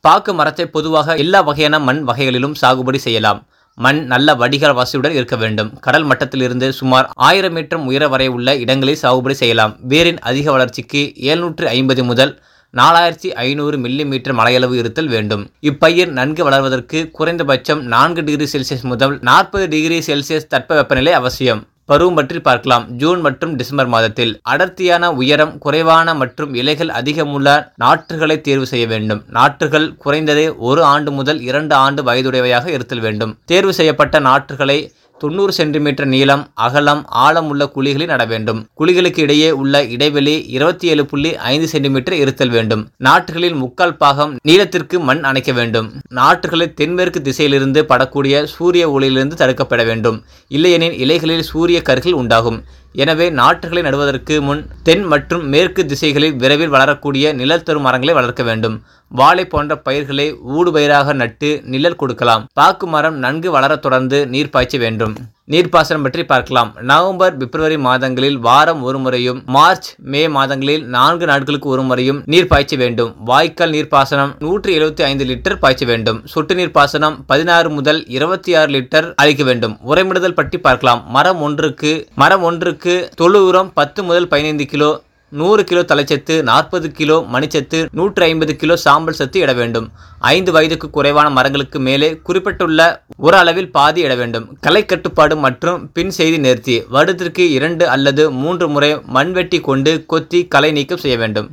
பாக்கு மரத்தை பொதுவாக எல்லா வகையான மண் வகைகளிலும் சாகுபடி செய்யலாம் மண் நல்ல வடிகால் வசதியுடன் இருக்க வேண்டும் கடல் மட்டத்திலிருந்து சுமார் ஆயிரம் மீட்டர் உயர வரை உள்ள இடங்களில் சாகுபடி செய்யலாம் வேரின் அதிக வளர்ச்சிக்கு எழுநூற்று ஐம்பது முதல் நாலாயிரத்தி ஐநூறு மில்லி மீட்டர் மழையளவு இருத்தல் வேண்டும் இப்பயிர் நன்கு வளர்வதற்கு குறைந்தபட்சம் நான்கு டிகிரி செல்சியஸ் முதல் நாற்பது டிகிரி செல்சியஸ் தட்பவெப்பநிலை அவசியம் பருவம் பற்றி பார்க்கலாம் ஜூன் மற்றும் டிசம்பர் மாதத்தில் அடர்த்தியான உயரம் குறைவான மற்றும் இலைகள் அதிகமுள்ள நாற்றுகளை தேர்வு செய்ய வேண்டும் நாற்றுகள் குறைந்ததே ஒரு ஆண்டு முதல் இரண்டு ஆண்டு வயதுடையவையாக இருத்தல் வேண்டும் தேர்வு செய்யப்பட்ட நாற்றுகளை தொண்ணூறு சென்டிமீட்டர் நீளம் அகலம் ஆழம் உள்ள குழிகளில் நட வேண்டும் குழிகளுக்கு இடையே உள்ள இடைவெளி இருபத்தி ஏழு புள்ளி ஐந்து சென்டிமீட்டர் இருத்தல் வேண்டும் நாற்றுகளில் முக்கால் பாகம் நீளத்திற்கு மண் அணைக்க வேண்டும் நாற்றுகளை தென்மேற்கு திசையிலிருந்து படக்கூடிய சூரிய ஒளியிலிருந்து தடுக்கப்பட வேண்டும் இல்லையெனில் இலைகளில் சூரிய கருகள் உண்டாகும் எனவே நாற்றுகளை நடுவதற்கு முன் தென் மற்றும் மேற்கு திசைகளில் விரைவில் வளரக்கூடிய நிழல் தரும் மரங்களை வளர்க்க வேண்டும் வாழை போன்ற பயிர்களை ஊடுபயிராக நட்டு நிழல் கொடுக்கலாம் பாக்கு மரம் நன்கு வளரத் தொடர்ந்து நீர் பாய்ச்ச வேண்டும் நீர்ப்பாசனம் பற்றி பார்க்கலாம் நவம்பர் பிப்ரவரி மாதங்களில் வாரம் ஒரு முறையும் மார்ச் மே மாதங்களில் நான்கு நாட்களுக்கு ஒரு முறையும் நீர் பாய்ச்ச வேண்டும் வாய்க்கால் நீர்ப்பாசனம் நூற்றி எழுபத்தி ஐந்து லிட்டர் பாய்ச்ச வேண்டும் சொட்டு நீர்ப்பாசனம் பதினாறு முதல் இருபத்தி ஆறு லிட்டர் அளிக்க வேண்டும் உரைமிடுதல் பற்றி பார்க்கலாம் மரம் ஒன்றுக்கு மரம் ஒன்றுக்கு தொழு உரம் பத்து முதல் பதினைந்து கிலோ நூறு கிலோ தலைச்சத்து நாற்பது கிலோ மணிச்சத்து நூற்றி ஐம்பது கிலோ சாம்பல் சத்து இட வேண்டும் ஐந்து வயதுக்கு குறைவான மரங்களுக்கு மேலே குறிப்பிட்டுள்ள ஒரு அளவில் பாதி இட வேண்டும் களை கட்டுப்பாடு மற்றும் பின் செய்தி நேர்த்தி வருடத்திற்கு இரண்டு அல்லது மூன்று முறை மண்வெட்டி கொண்டு கொத்தி களை நீக்கம் செய்ய வேண்டும்